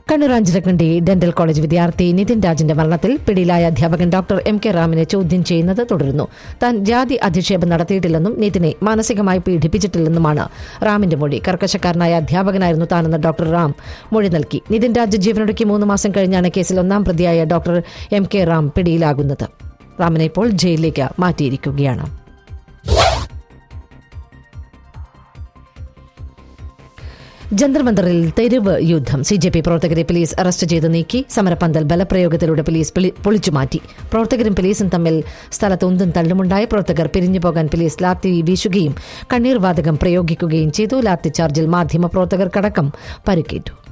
Kannur Anjarakandy dental college വിദ്യാർത്ഥി നിതിൻ രാജിന്റെ മരണത്തിൽ പിടിയിലായ അധ്യാപകൻ ഡോക്ടർ എം കെ റാമിനെ ചോദ്യം ചെയ്യുന്നത് തുടരുന്നു താൻ ജാതി അധിക്ഷേപം നടത്തിയിട്ടില്ലെന്നും നിതിനെ മാനസികമായി പീഡിപ്പിച്ചിട്ടില്ലെന്നുമാണ് റാമിന്റെ മൊഴി കർക്കശക്കാരനായ അധ്യാപകനായിരുന്നു താനെന്ന് ഡോക്ടർ റാം മൊഴി നൽകി നിതിൻ രാജ് ജീവനൊടുക്കി മൂന്ന് മാസം കഴിഞ്ഞാണ് കേസിൽ ഒന്നാം പ്രതിയായ ഡോക്ടർ എം കെ റാം പിടിയിലാകുന്നത് റാമിനെ ഇപ്പോൾ ജയിലിലേക്ക് മാറ്റിയിരിക്കുകയാണ് ജന്തർ മന്ദറിൽ തെരുവ് യുദ്ധം സി ജെ പി പ്രവർത്തകരെ പോലീസ് അറസ്റ്റ് ചെയ്ത് നീക്കി സമരപന്തൽ ബലപ്രയോഗത്തിലൂടെ പോലീസ് പിളി- പൊളിച്ചുമാറ്റി പ്രവർത്തകരും പോലീസും തമ്മിൽ സ്ഥലത്ത് ഉന്തും തള്ളുമുണ്ടായ പ്രവർത്തകർ പിരിഞ്ഞു പോകാൻ പോലീസ് ലാത്തി വീശുകയും കണ്ണീർ വാതകം പ്രയോഗിക്കുകയും ചെയ്തു ലാത്തി ചാർജിൽ മാധ്യമ പ്രവർത്തകർക്കടക്കം പരിക്കേറ്റു